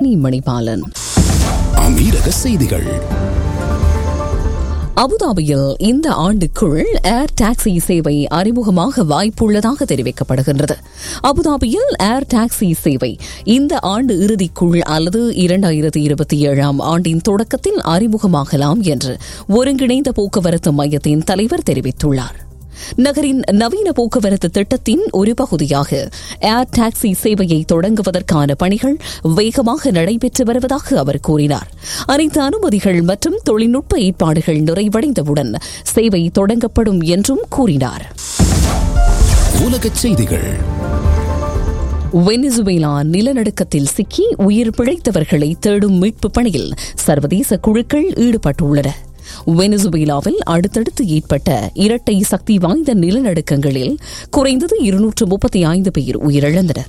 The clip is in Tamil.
கிருஷ்ணி மணிபாலன் அமீரக செய்திகள் அபுதாபியில் இந்த ஆண்டுக்குள் ஏர் டாக்ஸி சேவை அறிமுகமாக வாய்ப்புள்ளதாக தெரிவிக்கப்படுகின்றது அபுதாபியில் ஏர் டாக்ஸி சேவை இந்த ஆண்டு இறுதிக்குள் அல்லது இரண்டாயிரத்தி இருபத்தி ஏழாம் ஆண்டின் தொடக்கத்தில் அறிமுகமாகலாம் என்று ஒருங்கிணைந்த போக்குவரத்து மையத்தின் தலைவர் தெரிவித்துள்ளார் நகரின் நவீன போக்குவரத்து திட்டத்தின் ஒரு பகுதியாக ஏர் டாக்ஸி சேவையை தொடங்குவதற்கான பணிகள் வேகமாக நடைபெற்று வருவதாக அவர் கூறினார் அனைத்து அனுமதிகள் மற்றும் தொழில்நுட்ப ஏற்பாடுகள் நிறைவடைந்தவுடன் சேவை தொடங்கப்படும் என்றும் கூறினார் உலகச் செய்திகள் வெனிசுவேலா நிலநடுக்கத்தில் சிக்கி உயிர் பிழைத்தவர்களை தேடும் மீட்பு பணியில் சர்வதேச குழுக்கள் ஈடுபட்டுள்ளன வெனிசுவேலாவில் அடுத்தடுத்து ஏற்பட்ட இரட்டை சக்தி வாய்ந்த நிலநடுக்கங்களில் குறைந்தது இருநூற்று முப்பத்தி ஐந்து பேர் உயிரிழந்தனர்